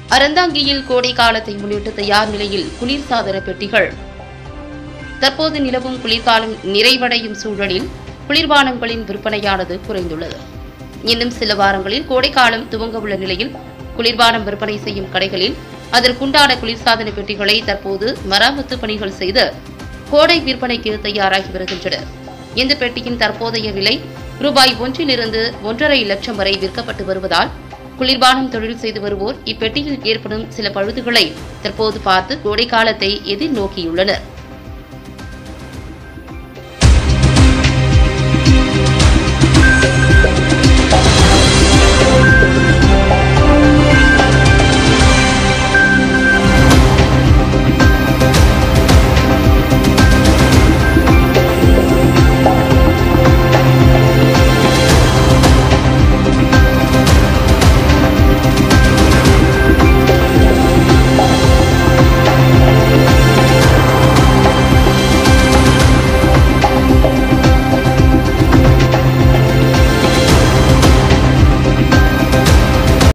அறந்தாங்கியில் கோடை காலத்தை முன்னிட்டு தயார் நிலையில் குளிர்சாதன பெட்டிகள் தற்போது நிலவும் குளிர்காலம் நிறைவடையும் சூழலில் குளிர்பானங்களின் விற்பனையானது குறைந்துள்ளது இன்னும் சில வாரங்களில் கோடைக்காலம் துவங்க உள்ள நிலையில் குளிர்பானம் விற்பனை செய்யும் கடைகளில் அதற்குண்டான குளிர்சாதன பெட்டிகளை தற்போது மராமத்து பணிகள் செய்து கோடை விற்பனைக்கு தயாராகி வருகின்றனர் இந்த பெட்டியின் தற்போதைய விலை ரூபாய் ஒன்றிலிருந்து ஒன்றரை லட்சம் வரை விற்கப்பட்டு வருவதால் குளிர்பானம் தொழில் செய்து வருவோர் இப்பெட்டியில் ஏற்படும் சில பழுதுகளை தற்போது பார்த்து கோடைக்காலத்தை எதிர்நோக்கியுள்ளனர்